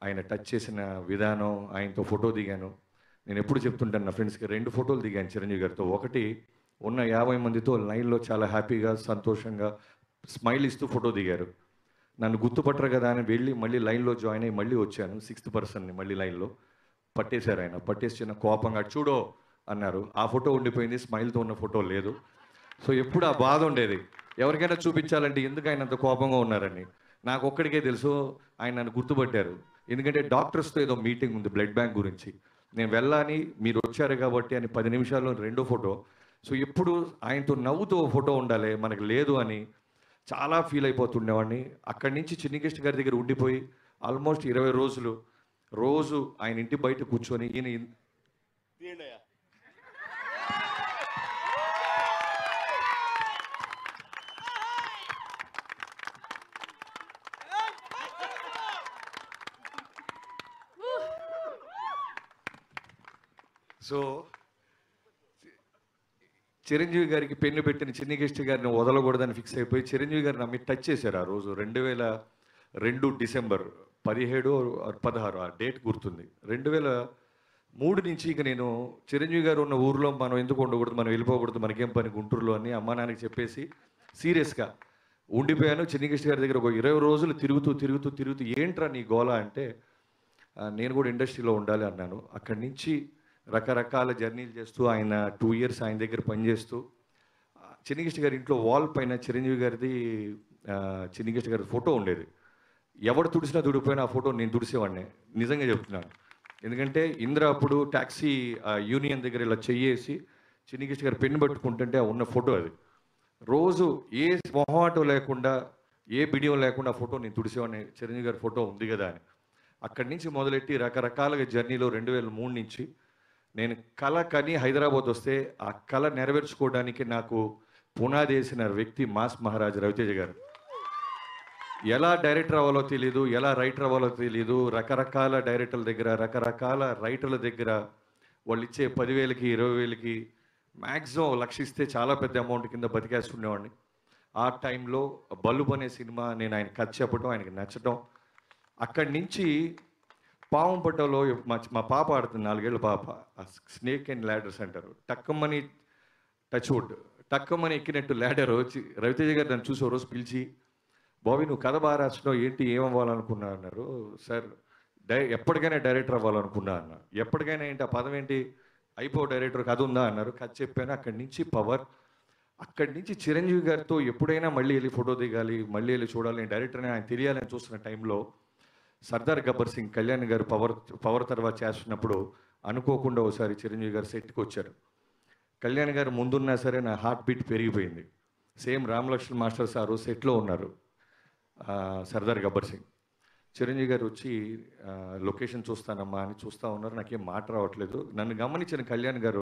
ఆయన టచ్ చేసిన విధానం ఆయనతో ఫోటో దిగాను నేను ఎప్పుడు చెప్తుంటాను నా ఫ్రెండ్స్కి రెండు ఫోటోలు దిగాను చిరంజీవి గారితో ఒకటి ఉన్న యాభై మందితో లైన్లో చాలా హ్యాపీగా సంతోషంగా స్మైల్ ఇస్తూ ఫోటో దిగారు నన్ను గుర్తుపట్టరు కదా అని వెళ్ళి మళ్ళీ లైన్లో జాయిన్ అయ్యి మళ్ళీ వచ్చాను సిక్స్త్ పర్సన్ని మళ్ళీ లైన్లో పట్టేశారు ఆయన పట్టేసి చిన్న కోపంగా చూడో అన్నారు ఆ ఫోటో ఉండిపోయింది స్మైల్తో ఉన్న ఫోటో లేదు సో ఎప్పుడు ఆ బాధ ఉండేది ఎవరికైనా చూపించాలంటే ఎందుకు ఆయన అంత కోపంగా ఉన్నారని నాకు ఒక్కడికే తెలుసు ఆయన నన్ను గుర్తుపట్టారు ఎందుకంటే డాక్టర్స్తో ఏదో మీటింగ్ ఉంది బ్లడ్ బ్యాంక్ గురించి నేను వెళ్ళాని మీరు వచ్చారు కాబట్టి అని పది నిమిషాల్లో రెండో ఫోటో సో ఎప్పుడు ఆయనతో నవ్వుతూ ఓ ఫోటో ఉండాలి మనకు లేదు అని చాలా ఫీల్ అయిపోతుండేవాడిని అక్కడి నుంచి చిన్నికృష్ణ గారి దగ్గర ఉండిపోయి ఆల్మోస్ట్ ఇరవై రోజులు రోజు ఆయన ఇంటి బయట కూర్చొని ఈయన ఇన్- సో చిరంజీవి గారికి పెన్ను పెట్టిన చిన్నికృష్ణ గారిని వదలకూడదని ఫిక్స్ అయిపోయి చిరంజీవి గారిని నమ్మి టచ్ చేశారు ఆ రోజు రెండు వేల రెండు డిసెంబర్ పదిహేడు ఆర్ పదహారు ఆ డేట్ గుర్తుంది రెండు వేల మూడు నుంచి ఇక నేను చిరంజీవి గారు ఉన్న ఊర్లో మనం ఎందుకు ఉండకూడదు మనం వెళ్ళిపోకూడదు మనకేం పని గుంటూరులో అని అమ్మా నాన్నకి చెప్పేసి సీరియస్గా ఉండిపోయాను చిన్నికృష్ణ గారి దగ్గర ఒక ఇరవై రోజులు తిరుగుతూ తిరుగుతూ తిరుగుతూ ఏంట్రా నీ గోల అంటే ఆ, నేను కూడా ఇండస్ట్రీలో ఉండాలి అన్నాను అక్కడి నుంచి రకరకాల జర్నీలు చేస్తూ ఆయన టూ ఇయర్స్ ఆయన దగ్గర పనిచేస్తూ ఆ, చిన్నికృష్ణ గారి ఇంట్లో వాల్ పైన చిరంజీవి గారిది ఆ, చిన్నికృష్ణ గారి ఫోటో ఉండేది ఎవడు తుడిసినా తుడిపోయినా ఆ ఫోటో నేను తుడిసేవాడిని నిజంగా చెప్తున్నాను ఎందుకంటే ఇంద్ర అప్పుడు ట్యాక్సీ యూనియన్ దగ్గర ఇలా చెయ్యేసి చిన్నికృష్ణ గారు పెన్ను పట్టుకుంటుంటే ఆ ఉన్న ఫోటో అది రోజు ఏ మొహమాటం లేకుండా ఏ బిడియం లేకుండా ఆ ఫోటో నేను తుడిసేవాడిని చిరంజీవి గారి ఫోటో ఉంది కదా అని అక్కడి నుంచి మొదలెట్టి రకరకాలుగా జర్నీలో రెండు వేల మూడు నుంచి నేను కళ కని హైదరాబాద్ వస్తే ఆ కళ నెరవేర్చుకోవడానికి నాకు పునాది వేసిన వ్యక్తి మాస్ మహారాజ్ రవితేజ గారు ఎలా డైరెక్టర్ అవ్వాలో తెలియదు ఎలా రైటర్ అవ్వాలో తెలియదు రకరకాల డైరెక్టర్ల దగ్గర రకరకాల రైటర్ల దగ్గర వాళ్ళు ఇచ్చే పదివేలకి ఇరవై వేలకి మ్యాక్సిమం లక్ష ఇస్తే చాలా పెద్ద అమౌంట్ కింద బతికేస్తుండేవాడిని ఆ టైంలో బల్లుబ్ అనే సినిమా నేను ఆయన కథ చెప్పడం ఆయనకి నచ్చటం అక్కడి నుంచి పాము పట్టలో మా మా పాప ఆడుతుంది నాలుగేళ్ళ పాప స్నేక్ అండ్ ల్యాడర్స్ అంటారు టక్కమని టచ్ వుడ్ టక్కమని ఎక్కినట్టు ల్యాడర్ వచ్చి రవితేజ గారు నన్ను చూసి ఓ రోజు పిలిచి బాబీ నువ్వు కథ బాగా రాసినావు ఏంటి ఏమవ్వాలనుకున్నా అన్నారు సార్ డై ఎప్పటికైనా డైరెక్టర్ అవ్వాలనుకున్నా అన్న ఎప్పటికైనా ఏంటి ఆ పదం ఏంటి అయిపో డైరెక్టర్ కథ ఉందా అన్నారు కథ చెప్పాను అక్కడి నుంచి పవర్ అక్కడి నుంచి చిరంజీవి గారితో ఎప్పుడైనా మళ్ళీ వెళ్ళి ఫోటో దిగాలి మళ్ళీ వెళ్ళి చూడాలి నేను డైరెక్టర్ని ఆయన తెలియాలని చూస్తున్న టైంలో సర్దార్ గబ్బర్ సింగ్ కళ్యాణ్ గారు పవర్ పవర్ తర్వాత చేస్తున్నప్పుడు అనుకోకుండా ఒకసారి చిరంజీవి గారు సెట్కి వచ్చారు కళ్యాణ్ గారు ముందున్నా సరే నా హార్ట్ బీట్ పెరిగిపోయింది సేమ్ రామలక్ష్మణ్ మాస్టర్ సారు సెట్లో ఉన్నారు ఆ, సర్దార్ గబ్బర్ సింగ్ చిరంజీవి గారు వచ్చి ఆ, లొకేషన్ చూస్తానమ్మా అని చూస్తూ ఉన్నారు నాకేం మాట రావట్లేదు నన్ను గమనించిన కళ్యాణ్ గారు